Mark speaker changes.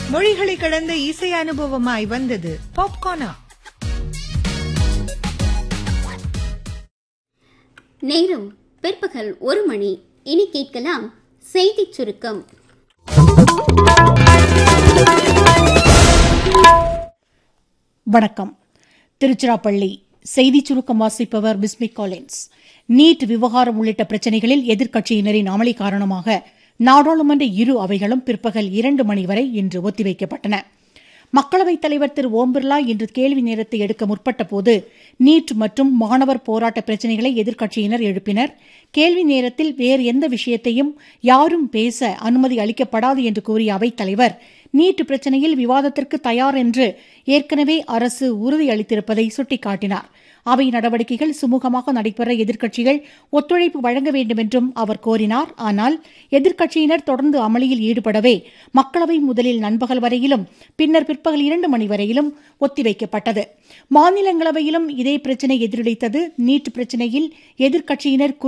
Speaker 1: மொழிகளை கடந்த இசை அனுபவமாய் வந்தது பாப்கார்னா
Speaker 2: நேரம் பிற்பகல் ஒரு மணி இனி கேட்கலாம் செய்திச் சுருக்கம்
Speaker 3: வணக்கம் திருச்சிராப்பள்ளி செய்திச் சுருக்கம் வாசிப்பவர் பிஸ்மிக் காலின்ஸ் நீட் விவகாரம் உள்ளிட்ட பிரச்சினைகளில் எதிர்க்கட்சியினரின் அமளி காரணமாக நாடாளுமன்ற இரு அவைகளும் பிற்பகல் இரண்டு மணி வரை இன்று ஒத்திவைக்கப்பட்டன மக்களவைத் தலைவர் திரு ஓம் பிர்லா இன்று கேள்வி நேரத்தை எடுக்க முற்பட்ட போது நீட் மற்றும் மாணவர் போராட்ட பிரச்சினைகளை எதிர்க்கட்சியினர் எழுப்பினர் கேள்வி நேரத்தில் வேறு எந்த விஷயத்தையும் யாரும் பேச அனுமதி அளிக்கப்படாது என்று கூறிய அவைத் தலைவர் நீட் பிரச்சினையில் விவாதத்திற்கு தயார் என்று ஏற்கனவே அரசு உறுதியளித்திருப்பதை சுட்டிக்காட்டினார் அவை நடவடிக்கைகள் சுமூகமாக நடைபெற எதிர்க்கட்சிகள் ஒத்துழைப்பு வழங்க வேண்டும் என்றும் அவர் கோரினார் ஆனால் எதிர்க்கட்சியினர் தொடர்ந்து அமளியில் ஈடுபடவே மக்களவை முதலில் நண்பகல் வரையிலும் பின்னர் பிற்பகல் இரண்டு மணி வரையிலும் ஒத்திவைக்கப்பட்டது மாநிலங்களவையிலும் இதே பிரச்சினை எதிரொலித்தது நீட் பிரச்சினையில் எதிர்க்கட்சியினர்